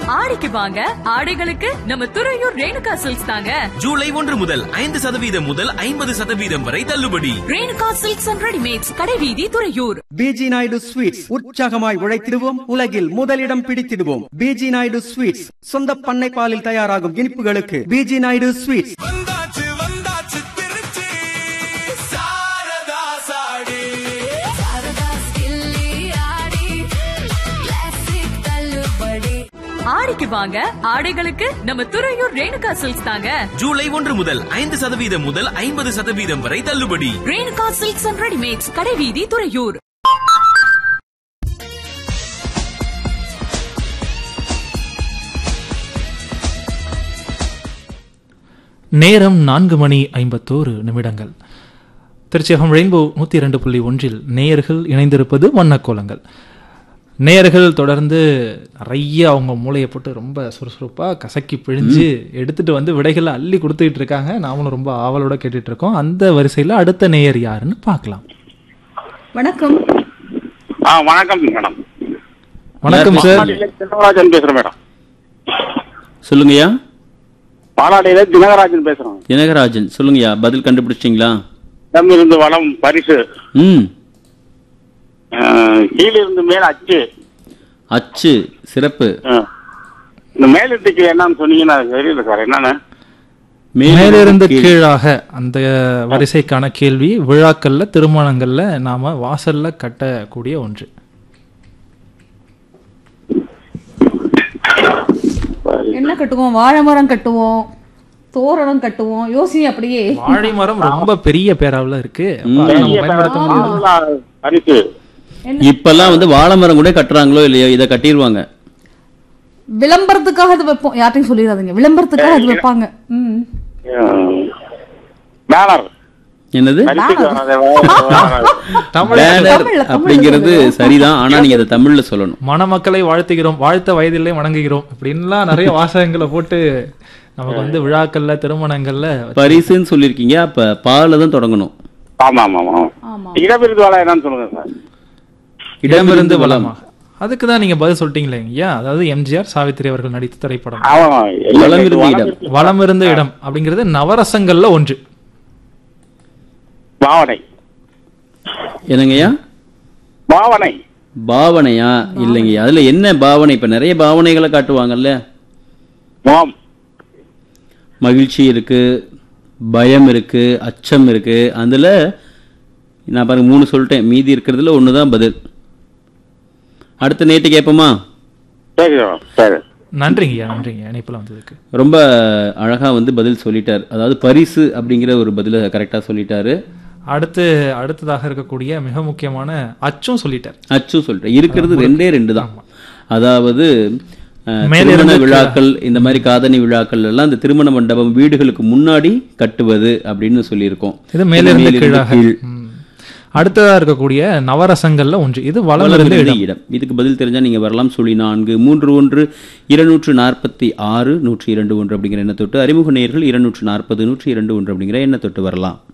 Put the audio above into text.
ஆடிக்கு வாங்க ஆடைகளுக்கு நம்ம துறையூர் ரேணுகா சில்க்ஸ் தாங்க ஜூலை ஒன்று முதல் ஐந்து சதவீதம் முதல் ஐம்பது சதவீதம் வரை தள்ளுபடி ரேணுகா சில்க்ஸ் அண்ட் ரெடிமேட்ஸ் கடைவீதி துறையூர் பிஜி நாயுடு ஸ்வீட்ஸ் உற்சாகமாய் உழைத்திடுவோம் உலகில் முதலிடம் பிடித்திடுவோம் பிஜி நாயுடு ஸ்வீட்ஸ் சொந்த பண்ணை பாலில் தயாராகும் இனிப்புகளுக்கு பிஜி நாயுடு ஸ்வீட்ஸ் வந்தாச்சு வந்தாச்சு திருச்சி சாரதா சாடி ஆடிக்கு வாங்க ஆடைகளுக்கு நம்ம துறையூர் ரேணுகா சில்க்ஸ் தாங்க ஜூலை ஒன்று முதல் ஐந்து சதவீதம் முதல் ஐம்பது சதவீதம் வரை தள்ளுபடி ரேணுகா சில்க்ஸ் அண்ட் ரெடிமேட்ஸ் கடைவீதி துறையூர் நேரம் நான்கு மணி ஐம்பத்தோரு நிமிடங்கள் திருச்சியகம் ரெயின்போ நூற்றி இரண்டு புள்ளி ஒன்றில் நேயர்கள் இணைந்திருப்பது வண்ணக்கோலங்கள் நேயர்கள் தொடர்ந்து நிறைய அவங்க மூளையை போட்டு ரொம்ப சுறுசுறுப்பாக கசக்கி பிழிஞ்சு எடுத்துட்டு வந்து விடைகளை அள்ளி கொடுத்துக்கிட்டு இருக்காங்க நாமளும் ரொம்ப ஆவலோட கேட்டுட்டு இருக்கோம் அந்த வரிசையில் அடுத்த நேயர் யாருன்னு பார்க்கலாம் வணக்கம் ஆ வணக்கம் மேடம் வணக்கம் சார் பாலாடியில தினகராஜன் பேசுறேன் மேடம் சொல்லுங்கய்யா பாலாடியில தினகராஜன் பேசுறேன் தினகராஜன் சொல்லுங்கய்யா பதில் கண்டுபிடிச்சிங்களா இருந்து வளம் பரிசு ம் அஹ், கீழிருந்து மேல் அச்சு அச்சு சிறப்பு அஹ். இந்த மேலத்துக்கு என்னன்னு சொன்னீங்கன்னா அது தெரியல சார் என்னன்னு மேலிருந்து கீழாக அந்த வரிசைக்கான கேள்வி விழாக்கள்ல திருமணங்கள்ல நாம வாசல்ல கட்டக்கூடிய ஒன்று என்ன கட்டுவோம் வாழை மரம் கட்டுவோம் தோரணம் கட்டுவோம் யோசி அப்படியே வாழை மரம் ரொம்ப பெரிய பேராவில் இருக்கு அப்ப அதை நம்ம பயன்படுத்த முடியாது ஆ, பரிசு இப்பெல்லாம் வந்து வாழை மரம் கூட கட்டுறாங்களோ இல்லையோ இதை கட்டிடுவாங்க விளம்பரத்துக்காக அது வைப்போம் யார்ட்டையும் சொல்லிடாதீங்க விளம்பரத்துக்காக அது வைப்பாங்க ம் அஹ், பேனர் என்னது பரிசுக்கு வராது, வராது. தமிழ் பேனர் தமிழ்ல, தமிழ்ல அப்படிங்கிறது சரிதான் ஆனா நீங்க அதை தமிழ்ல சொல்லணும் மணமக்களை வாழ்த்துகிறோம் வாழ்த்த வயதிலே வணங்குகிறோம் இப்படின்லாம் நிறைய வாசகங்களை போட்டு நமக்கு வந்து விழாக்கள்ல திருமணங்கள்ல பரிசுன்னு சொல்லியிருக்கீங்க அப்ப பால தான் தொடங்கணும் ஆமா ஆமா ஆமா ஆமா இடவிருது வளம் என்னன்னு சொல்லுங்க சார் இடமிருந்து வளமாக அதுக்கு தான் நீங்க பதில் சொல்லிட்டீங்களே ஐயா அதாவது எம்ஜிஆர் சாவித்திரி அவர்கள் நடித்த திரைப்படம் ஆமா வளம் இருந்த இடம். வளம் இருந்த இடம் அப்படிங்கிறது நவரசங்கள்ல ஒன்று பாவனை என்னங்கய்யா பாவனை பாவனையா இல்லைங்க அதுல என்ன பாவனை இப்ப நிறைய பாவனைகளை காட்டுவாங்கல்ல மோம் மகிழ்ச்சி இருக்கு பயம் இருக்கு அச்சம் இருக்கு அதுல நான் பாருங்க மூணு சொல்லிட்டேன் மீதி இருக்கிறதுல ஒன்று தான் பதில் அடுத்த நேட்டு கேட்போமா சரி சரி நன்றிங்க ஐயா நன்றிங்க இணைப்புல வந்ததுக்கு ரொம்ப அழகா வந்து பதில் சொல்லிட்டார் அதாவது பரிசு அப்படிங்கிற ஒரு பதிலை கரெக்டா சொல்லிட்டாரு அடுத்து அடுத்ததாக இருக்கக்கூடிய மிக முக்கியமான அச்சும் சொல்லிட்டார் அச்சு சொல்லிட்டேன் இருக்கிறது ரெண்டே ரெண்டு தான் அதாவது அஹ், மேலிருந்து திருமண கீழே. விழாக்கள் இந்த மாதிரி காதணி விழாக்கள் எல்லாம் இந்த திருமண மண்டபம் வீடுகளுக்கு முன்னாடி கட்டுவது அப்படின்னு சொல்லியிருக்கோம் இது மேலிருந்து மேலிருந்து கீழாக கீழ். ம். அடுத்ததா இருக்கக்கூடிய நவரசங்கள்ல ஒன்று இது வளம் வளம் இருந்த இருந்த இடம் இடம் இதுக்கு பதில் தெரிஞ்சா நீங்க வரலாம் சொல்லி நான்கு மூன்று ஒன்று இருநூற்று நாற்பத்தி ஆறு நூற்றி இரண்டு ஒன்று அப்படிங்கிற எண்ண தொட்டு அறிமுக நேயர்கள் இருநூற்று நாற்பது நூற்றி இரண்டு ஒன்று அப்படிங்கிற எண்ண தொட்டு வரலாம்